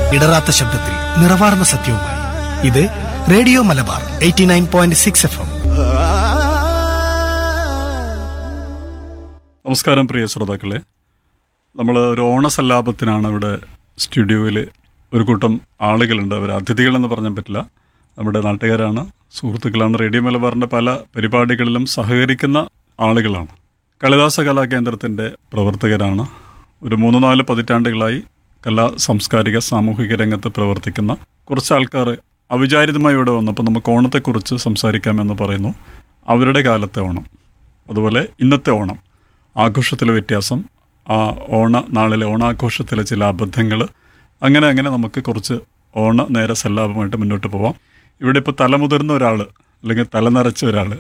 ഇടറാത്ത ശബ്ദത്തിൽ നിറവാർന്ന സത്യവുമായി ഇത് radio Malabar eighty nine point six F M നമസ്കാരം പ്രിയ ശ്രോതാക്കളെ നമ്മൾ ഒരു ഓണസല്ലാപത്തിനാണ് ഇവിടെ സ്റ്റുഡിയോയിൽ ഒരു കൂട്ടം ആളുകളുണ്ട് അവർ അതിഥികളെന്ന് പറഞ്ഞാൽ പറ്റില്ല നമ്മുടെ നാട്ടുകാരാണ് സുഹൃത്തുക്കളാണ് റേഡിയോ മലബാറിൻ്റെ പല പരിപാടികളിലും സഹകരിക്കുന്ന ആളുകളാണ് കളിദാസ കലാകേന്ദ്രത്തിൻ്റെ പ്രവർത്തകരാണ് ഒരു മൂന്ന് നാല് പതിറ്റാണ്ടുകളായി കലാ സാംസ്കാരിക സാമൂഹിക രംഗത്ത് പ്രവർത്തിക്കുന്ന കുറച്ച് ആൾക്കാർ അവിചാരിതമായി ഇവിടെ വന്നപ്പോൾ നമുക്ക് ഓണത്തെക്കുറിച്ച് സംസാരിക്കാമെന്ന് പറയുന്നു അവരുടെ കാലത്തെ ഓണം അതുപോലെ ഇന്നത്തെ ഓണം ആഘോഷത്തിലെ വ്യത്യാസം ആ ഓണ നാളിലെ ഓണാഘോഷത്തിലെ ചില അബദ്ധങ്ങൾ അങ്ങനെ അങ്ങനെ നമുക്ക് കുറച്ച് ഓണ നേര സല്ലാപമായിട്ട് മുന്നോട്ട് പോവാം ഇവിടെ ഇപ്പോൾ തലമുതിർന്ന ഒരാൾ അല്ലെങ്കിൽ തലനരച്ച ഒരാൾ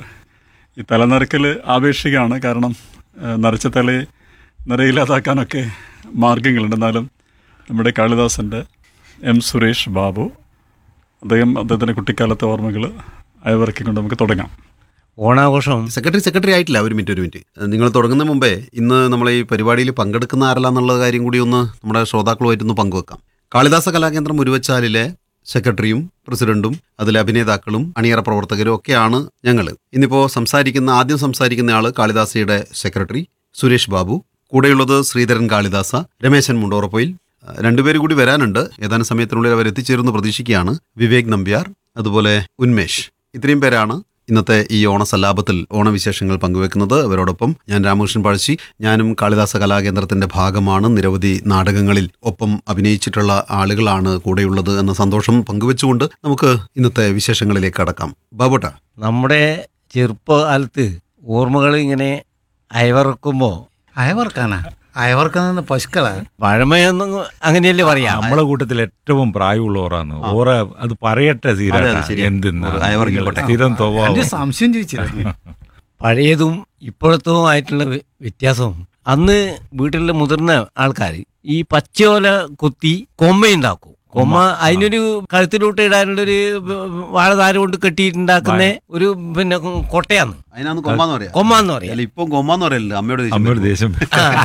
ഈ തലനരക്കൽ ആപേക്ഷികമാണ് കാരണം ഏഹ്, നരച്ച തലയെ നിറയില്ലാതാക്കാനൊക്കെ മാർഗങ്ങളുണ്ട് എന്നാലും നമ്മുടെ കാളിദാസൻ്റെ എം സുരേഷ് ബാബു അദ്ദേഹം അദ്ദേഹത്തിൻ്റെ കുട്ടിക്കാലത്തെ ഓർമ്മകൾ അയവിറക്കിക്കൊണ്ട് നമുക്ക് തുടങ്ങാം ഓണാഘോഷം സെക്രട്ടറി സെക്രട്ടറി ആയിട്ടില്ല ഒരു മിനിറ്റ് ഒരു മിനിറ്റ് നിങ്ങൾ തുടങ്ങുന്ന മുമ്പേ ഇന്ന് നമ്മൾ ഈ പരിപാടിയിൽ പങ്കെടുക്കുന്ന ആരല്ല എന്നുള്ള കാര്യം കൂടി ഒന്ന് നമ്മുടെ ശ്രോതാക്കളുമായിട്ടൊന്ന് പങ്കുവെക്കാം കാളിദാസ കലാകേന്ദ്രം ഉരുവച്ചാലിലെ സെക്രട്ടറിയും പ്രസിഡന്റും അതിലെ അഭിനേതാക്കളും അണിയറ പ്രവർത്തകരും ഒക്കെയാണ് ഞങ്ങൾ ഇന്നിപ്പോൾ സംസാരിക്കുന്ന ആദ്യം സംസാരിക്കുന്ന ആള് കാളിദാസയുടെ സെക്രട്ടറി സുരേഷ് ബാബു കൂടെയുള്ളത് ശ്രീധരൻ കാളിദാസ രമേശൻ മുണ്ടോറപ്പൊയിൽ രണ്ടുപേര് കൂടി വരാനുണ്ട് ഏതാനും സമയത്തിനുള്ളിൽ അവർ എത്തിച്ചേരുമെന്ന് പ്രതീക്ഷിക്കുകയാണ് വിവേക് നമ്പ്യാർ അതുപോലെ ഉന്മേഷ് ഇത്രയും പേരാണ് ഇന്നത്തെ ഈ ഓണസല്ലാപത്തിൽ ഓണവിശേഷങ്ങൾ പങ്കുവെക്കുന്നത് അവരോടൊപ്പം ഞാൻ രാമകൃഷ്ണൻ പഴശ്ശി ഞാനും കാളിദാസ കലാകേന്ദ്രത്തിന്റെ ഭാഗമാണ് നിരവധി നാടകങ്ങളിൽ ഒപ്പം അഭിനയിച്ചിട്ടുള്ള ആളുകളാണ് കൂടെയുള്ളത് എന്ന സന്തോഷം പങ്കുവെച്ചുകൊണ്ട് നമുക്ക് ഇന്നത്തെ വിശേഷങ്ങളിലേക്ക് കടക്കാം ബാബുട്ട നമ്മുടെ ചെറുപ്പകാലത്ത് ഓർമ്മകൾ ഇങ്ങനെ അയവറക്കുമ്പോൾ അയവർക്കാനാ അയവർക്കുന്ന പശുക്കളാ പഴമയൊന്നും അങ്ങനെയല്ലേ പറയാം നമ്മളെ കൂട്ടത്തിൽ ഏറ്റവും പ്രായമുള്ളവരാണ് ഓറ അത് പറയട്ടെ അതെ, അത് ശരിയാ. എന്തെന്ന് ഒരു അയവർക്കപ്പെട്ടെ. സ്ഥിരം എന്റെ സ്വഭാവം സംശയം ചോദിച്ചില്ല പഴയതും ഇപ്പോഴത്തതും ആയിട്ടുള്ള വ്യ- വ്യത്യാസവും അന്ന് വീട്ടിലെ മുതിർന്ന ആൾക്കാർ ഈ പച്ചയോല കുത്തി കൊമ്മയുണ്ടാക്കും കൊമ്മ അതിനൊരു കഴുത്തിലോട്ട് ഇടാനുള്ളൊരു വാഴതാര കൊണ്ട് കെട്ടിയിട്ടുണ്ടാക്കുന്ന ഒരു പിന്നെ കൊട്ടയാന്ന് അതിനാന്ന് കൊമ്മാന്ന് പറയാം കൊമ്മ പറയാം അല്ല ഇപ്പം കൊമ്മാന്ന് പറയല്ലോ അമ്മയോട് ദേഷ്യം അമ്മയുടെ വരും. ദേഷ്യം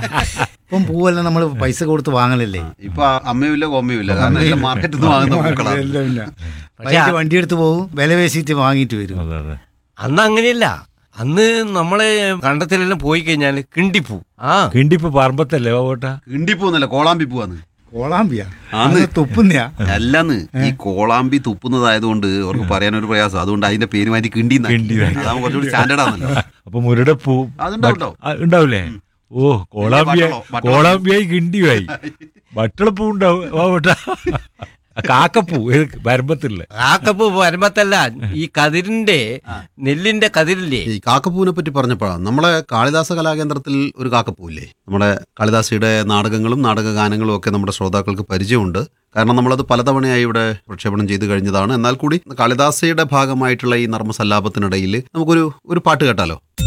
ഇപ്പം പൂവെല്ലാം നമ്മൾ പൈസ കൊടുത്ത് വാങ്ങലല്ലേ ഇപ്പൊ ആ അമ്മയുമില്ല കൊമ്മയുമില്ല കാരണം എല്ലാം മാർക്കറ്റിൽ നിന്ന് വാങ്ങുന്ന പൂക്കളാണ് വൈകിട്ട് വണ്ടി എടുത്ത് പോകും വില പേശിയിട്ട് വാങ്ങിയിട്ട് വരും അതെ അതെ അന്ന് അങ്ങനെയല്ല അന്ന് നമ്മളെ കണ്ടത്തിലെല്ലാം പോയി കഴിഞ്ഞാൽ കിണ്ടിപ്പൂ ആ കിണ്ടിപ്പ് പറമ്പത്തല്ലേ ബാബോട്ടാ കിണ്ടിപ്പോന്നല്ല കോളാമ്പി പൂവാന്ന് കോളാമ്പിയാ ആന്ന്. അന്ന് തുപ്പുന്നയാ അല്ലാന്ന് ഈ കോളാമ്പി തുപ്പുന്നതായതുകൊണ്ട് അവർക്ക് പറയാനൊരു പ്രയാസം അതുകൊണ്ട് അതിന്റെ പേര് മാറ്റി കിണ്ടി കിണ്ടി. അതാകുമ്പോൾ കുറച്ചുകൂടി സ്റ്റാൻഡേർഡ് ആണല്ലോ അപ്പൊ മുരടപ്പൂ അതുണ്ടാവും, ഉണ്ടാവും. ആ, ഉണ്ടാവില്ലേ ഓ കോളാമ്പിയായി ബട്ടളോ, ബട്ടളോ. കോളാമ്പിയായി കിണ്ടിയായി ബട്ടളപ്പൂ ഉണ്ടാവും ബാബോട്ടാ കാക്കപ്പൂ വരമ്പത്തില്ല കാക്കപ്പൂ വരുമ്പത്തല്ല ഈ കതിരിന്റെ നെല്ലിന്റെ കതിരില്ലേ ഈ കാക്കപ്പൂവിനെ പറ്റി പറഞ്ഞപ്പോഴാണ് നമ്മളെ കാളിദാസ കലാകേന്ദ്രത്തിൽ ഒരു കാക്കപ്പൂവില്ലേ നമ്മുടെ കാളിദാസിയുടെ നാടകങ്ങളും നാടകഗാനങ്ങളും ഒക്കെ നമ്മുടെ ശ്രോതാക്കൾക്ക് പരിചയമുണ്ട് കാരണം നമ്മളത് പലതവണയായി ഇവിടെ പ്രക്ഷേപണം ചെയ്തു കഴിഞ്ഞതാണ് എന്നാൽ കൂടി കാളിദാസയുടെ ഭാഗമായിട്ടുള്ള ഈ നർമ്മസല്ലാപത്തിനിടയിൽ നമുക്കൊരു ഒരു പാട്ട് കേട്ടാലോ